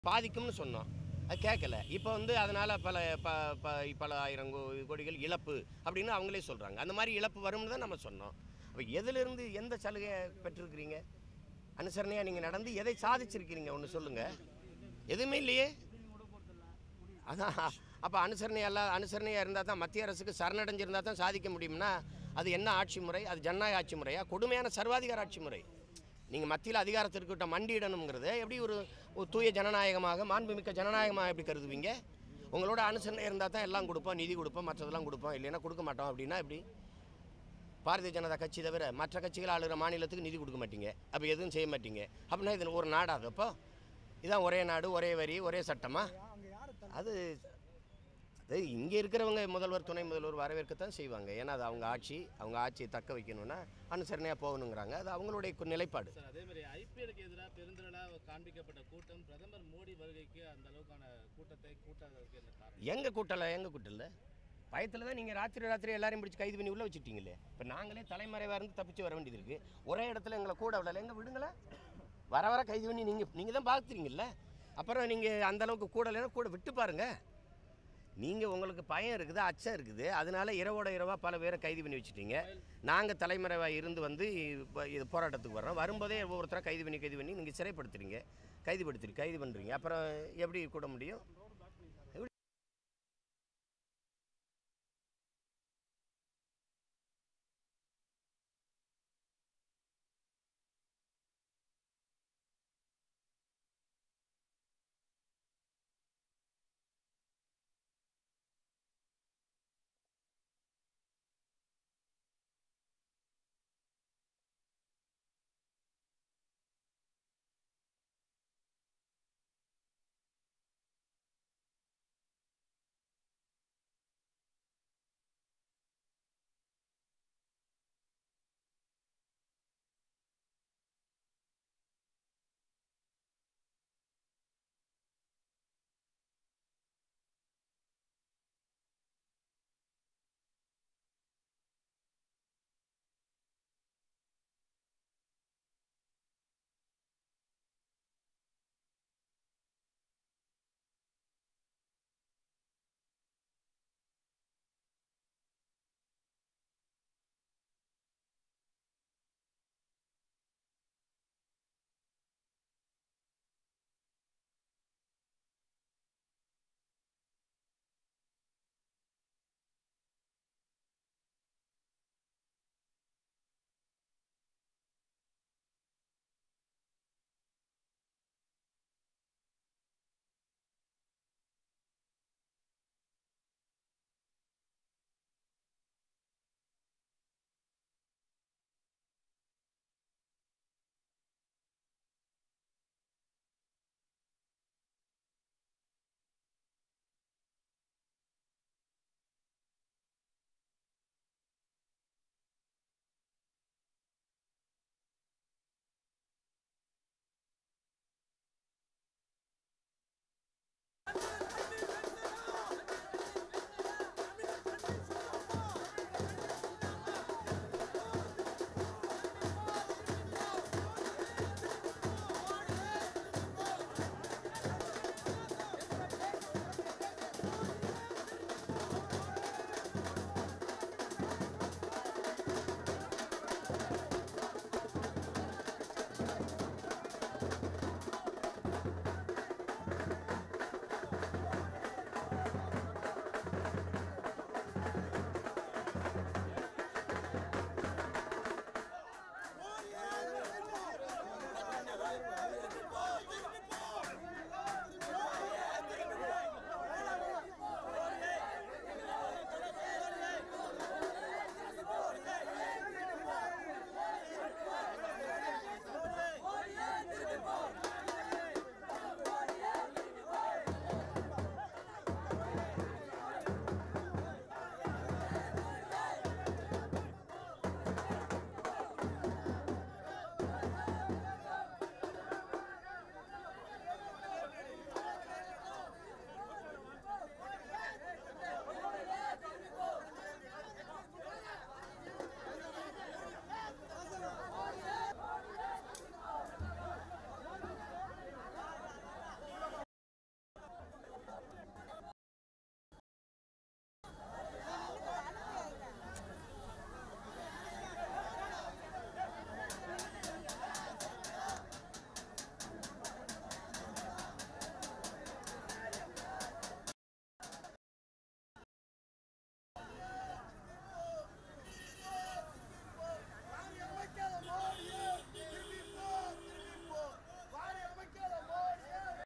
பாதிக்கும்னு சொன்னோம் அது கேட்கல இப்போ வந்து அதனால் பல ப ப பல ஆயிரம் கோ- கோடிகள் இழப்பு அப்படின்னு அவங்களே சொல்கிறாங்க அந்த மாதிரி இழப்பு வரும்னு தான் நம்ம சொன்னோம் அப்போ எதிலிருந்து எந்த சலுகையை பெற்றிருக்கிறீங்க அனுசரணையாக நீங்கள் நடந்து எதை சாதிச்சிருக்கிறீங்க ஒன்று சொல்லுங்கள் எதுவுமே இல்லையே அதான் அப்போ அனுசரணை எல்லாம் அனுசரணையாக இருந்தால் தான் மத்திய அரசுக்கு சரணடைஞ்சிருந்தால் தான் சாதிக்க முடியும்னா அது என்ன ஆட்சி முறை அது ஜனநாயக ஆட்சி முறையா கொடுமையான சர்வாதிகார ஆட்சி முறை நீங்கள் மத்தியில் அதிகாரத்திற்கிட்ட மண்டியிடணுங்கிறது எப்படி ஒரு ஒரு தூய ஜனநாயகமாக மாண்புமிக்க ஜனநாயகமாக எப்படி கருதுவீங்க உங்களோட அனுசரணை இருந்தால் தான் எல்லாம் கொடுப்போம் நிதி கொடுப்போம் மற்றதெல்லாம் கொடுப்போம் இல்லைன்னா கொடுக்க மாட்டோம் அப்படின்னா எப்படி பாரதிய ஜனதா கட்சி தவிர மற்ற கட்சிகள் ஆளுகிற மாநிலத்துக்கு நிதி கொடுக்க மாட்டீங்க அப்போ எதுவும் செய்ய மாட்டீங்க அப்படின்னா இது ஒரு நாடாது அப்போ இதான் ஒரே நாடு ஒரே வரி ஒரே சட்டமா அது அது இங்கே இருக்கிறவங்க முதல்வர் துணை முதல்வர் வரவேற்கத்தான் செய்வாங்க ஏன்னா அது அவங்க ஆட்சி அவங்க ஆட்சியை தக்க வைக்கணும்னா அனுசரணையாக போகணுங்கிறாங்க அது அவங்களுடைய கு- நிலைப்பாடு சார் அதே மாதிரி ஐபிஎலுக்கு எதிராக பெருந்திரளாக காண்பிக்கப்பட்ட கூட்டம் பிரதமர் மோடி வருகைக்கு அந்த அளவுக்கான கூட்டத்தை கூட்டாததற்கு என்ன காரணம் எங்கே கூட்டல எங்கே கூட்டல பயத்தில் தான் நீங்கள் ராத்திரி ராத்திரி எல்லாரையும் பிடிச்சி கைது பண்ணி உள்ளே வச்சுட்டீங்களே இப்போ நாங்களே தலைமறைவாக இருந்து தப்பிச்சு வர வேண்டியது இருக்குது ஒரே இடத்துல எங்களை கூட விடல எங்கே விடுங்களேன் வர வர கைது பண்ணி நீங்கள் நீங்கள் தான் பார்த்துறீங்கல்ல அப்புறம் நீங்கள் அந்த அளவுக்கு கூடலைன்னா கூட விட்டு பாருங்க நீங்கள் உங்களுக்கு பயம் இருக்குது அச்சம் இருக்குது அதனால இரவோட இரவாக பல பேரை கைது பண்ணி வச்சுட்டீங்க நாங்கள் தலைமறைவாக இருந்து வந்து இப்போ இது போராட்டத்துக்கு வர்றோம் வரும்போதே ஒவ்வொருத்தராக கைது பண்ணி கைது பண்ணி நீங்கள் சிறைப்படுத்துறீங்க கைதுபடுத்துறீங்க கைது பண்ணுறீங்க அப்புறம் எப்படி கூட முடியும்